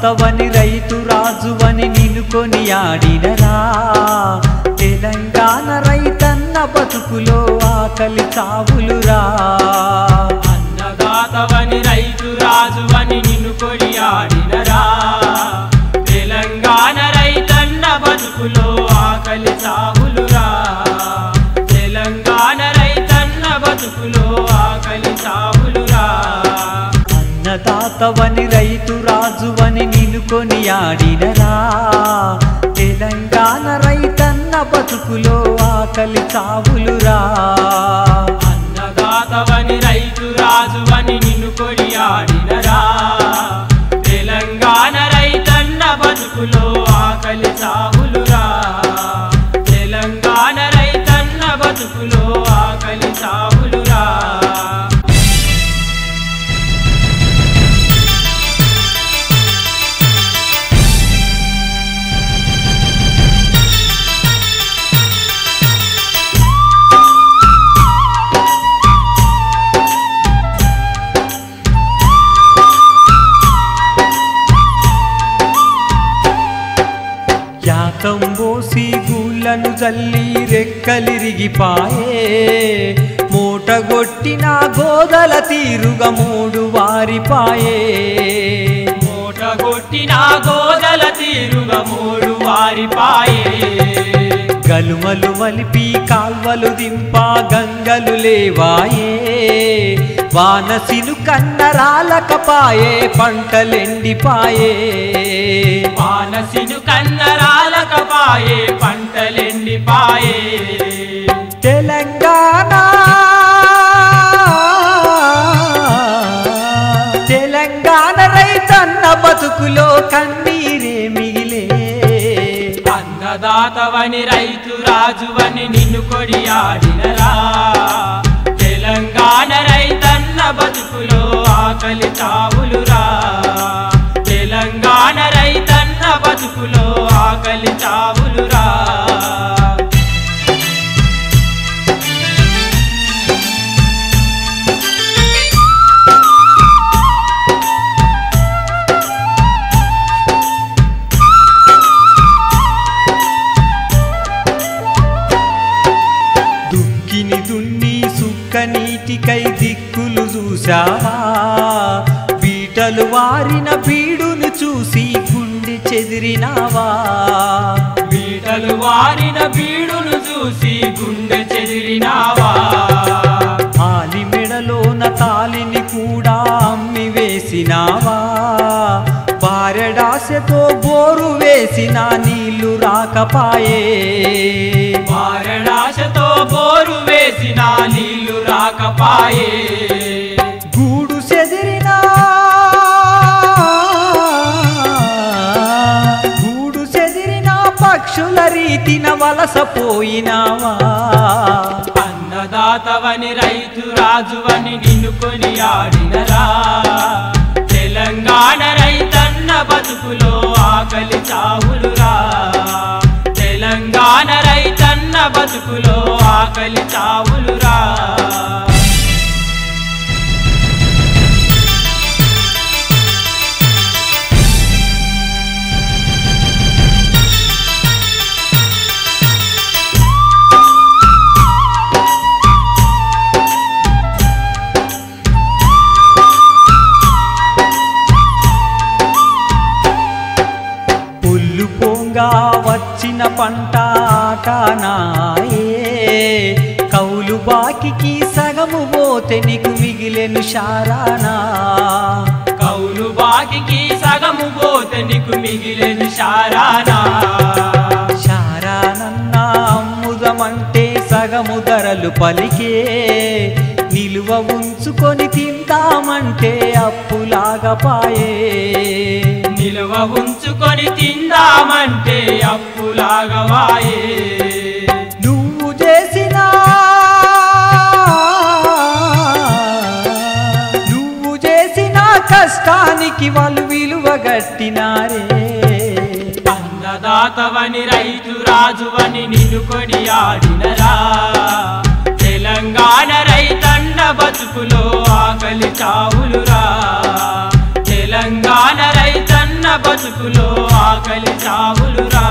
అన్నదాతవని రైతు రాజువని నిన్ను కొనియాడినరా తెలంగాణ రైతన్న బతుకులో ఆకలి చావులురా అన్నదాతవని రైతు రాజువని నిన్ను కొడియాడినరా తెలంగాణ రైతన్న బతుకులో ఆకలి సాగులురా తెలంగాణ రైతన్న బతుకులో ఆకలి సాగులురా అన్నదాతవని రైతు రాజువని నిన్ను కొనియాడినరా తెలంగాణ రైతన్న బతుకులో ఆకలి చావులురా అన్నదాతవని రైతు రాజువని నిన్ను కొడియాడినరా తెలంగాణ రైతన్న బతుకులో ఆకలి సాగులురా తెలంగాణ రైతన్న బతుకులో ఆకలి సాగులురా యాతం పోసి గూళ్ళను జల్లి రెక్కలిరిగిపాయే మూటగొట్టిన గోదల తీరుగా మూడు వారిపాయే మూట కొట్టిన గోదల తీరుగా మూడు వారిపాయే గలుమలు మలిపి కాల్వలు దింప గంగలు లేవాయే వానసిను కన్నరాలకపాయే పంటలెండిపాయే మానసిను కన్నరాలకపాయే పంటలెండిపాయే తెలంగాణ తెలంగాణ రైతన్న బతుకులో కన్నీరే మిగిలే అన్నదాతవని రైతు రాజువని నిన్ను కొడియాడినరా తెలంగాణ రైతన్న బతుకులో ఆకలి చావులురా తెలంగాణ రైతన్న బతుకులో ఆకలి చావులురా దుక్కిని దున్ని సుక్క నీటికై దిక్కులు చూశావా బీటలు వారిన బీడును చూసి గుండె చెదిరినావా బీటలు వారిన బీడును చూసి గుండె చెదిరినావా ఆలి మెడలోన తాలిని కూడా అమ్మి వేసినావా బారెడాసెతో బోరు వేసిన నీళ్లు రాకపాయే మారణాశతో బోరు వేసిన నీళ్లు రాకపాయే గూడు చెదిరినా గూడు చెదిరిన పక్షుల రీతిన వలసపోయినావా అన్నదాతవని రైతు రాజువని నిన్ను కొనియాడినరా తెలంగాణ రైతన్న బతుకులో ఆకలి చావులురా తెలంగాణ రైతన్న బతుకులో ఆకలి చావులురా పుల్లు పొంగా వచ్చిన పంట ఆటనాయే కౌలు బాకికి సగము పోతే నీకు మిగిలెను శారానా కౌలు బాకికి సగము పోతే నీకు మిగిలిన శారానా శారానన్నా అమ్ముదమంటే సగము ధరలు పలికే నిలువ ఉంచుకొని తిందామంటే అప్పులాగా పాయే నిలువ ఉంచుకొని తిందామంటే అప్పులాగవాయే నువ్వు చేసిన నువ్వు చేసిన కష్టానికి వాళ్ళు విలువ గట్టినారే అన్నదాతవని రైతు రాజువని నిన్ను కొనియాడినరా తెలంగాణ రైతన్న బతుకులో ఆకలి చావులురా తెలంగాణ రైతన్న బతుకు బతుకులో ఆకలి చావులురా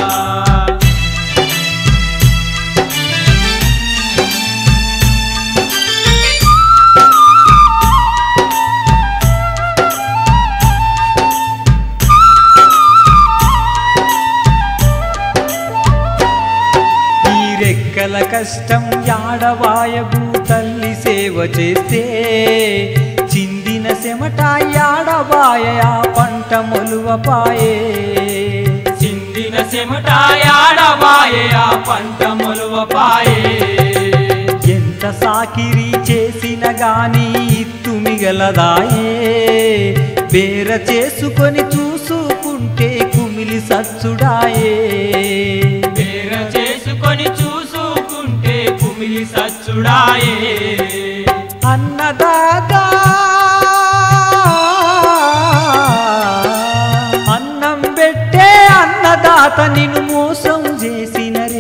ఈ రెక్కల కష్టం యాడవాయగు తల్లి సేవ చేస్తే చిందిన చెమట యాడవాయ ఆ పంట మొలువపాయే చిందిన చెమటాయాడవాయే ఆ పంట మొలువపాయే ఎంత సాకిరి చేసిన గాని ఇత్తు మిగలదాయే బేర చేసుకొని చూసుకుంటే కుమిలి సచ్చుడాయే వేర చేసుకొని చూసుకుంటే కుమిలి సచ్చుడాయే అన్నదాత అన్నం పెట్టే అన్నదాత నిన్ను మోసం చేసినరే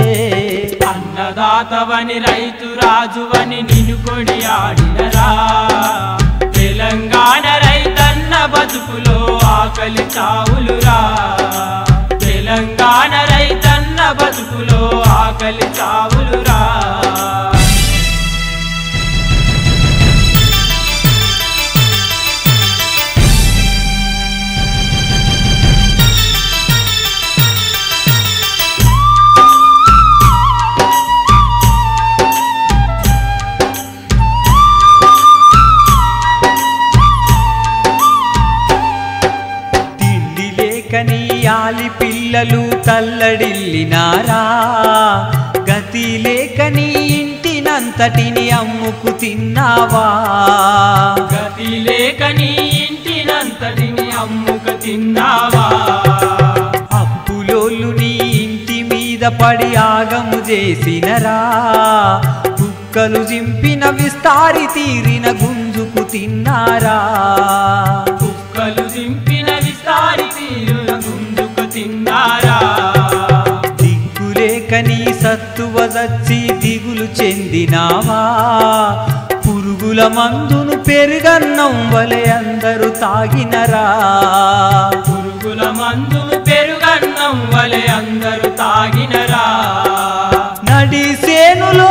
అన్నదాతవని రైతు రాజువని నిన్ను కొడి ఆడినరా తెలంగాణ రైతన్న బతుకులో ఆకలి చావులురా తెలంగాణ రైతన్న బతుకులో ఆకలి చావులురా తిండి లేకని ఆలి పిల్లలు తల్లడిల్లినారా గతి లేకని ఇంటినంతటిని అమ్ముకు తిన్నావా గతి లేక నీ ఇంటినంతటిని అమ్ముక తిన్నావా అప్పులోళ్ళు నీ ఇంటి మీద పడి ఆగము చేసినరా కుక్కలు చింపిన విస్తారి తీరిన గుంజుకు తిన్నారా కుక్కలు దింపిన విస్తారి తీరుల గుండుకు తిన్నారా దిక్కులేక నీ సత్తువ చచ్చి దిగులు చెందినావా పురుగుల మందును పెరుగన్నం వలె అందరూ తాగినరా పురుగుల మందును పెరుగన్నం వలె అందరూ తాగినరా నడిసేనులో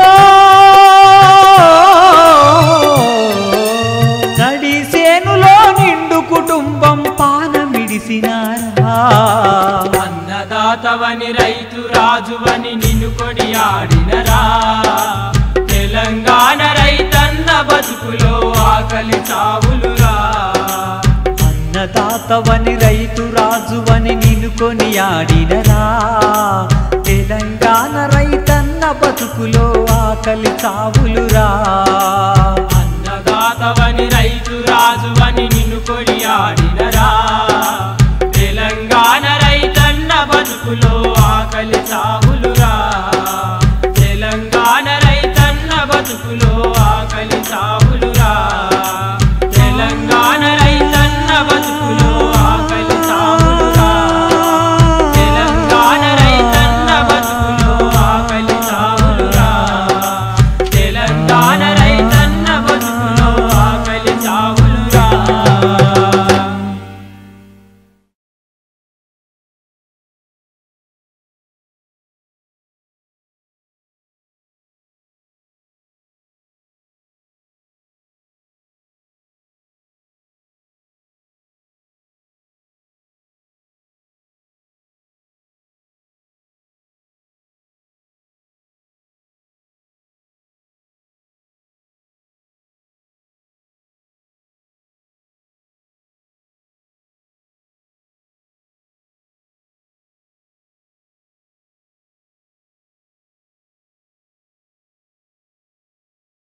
నడిసేనులో నిండు కుటుంబం పానమిడిసినారా అన్నదాతవని రైతు రాజువని నిన్ను కొడి ఆడినరా తెలంగాణ రైతన్న బతుకులో ఆకలి చావులురా అన్నదాతవని రైతు రాజువని నిలుకొని ఆడినరా తెలంగాణ రైతన్న బతుకులో ఆకలి చావులురా అన్నదాతవని రైతు రాజువని నిన్ను కొడి ఆడినరా తెలంగాణ రైతన్న బతుకులో ఆకలి చావులురా తెలంగాణ రైతన్న బతుకులో ఆకలి చావులురా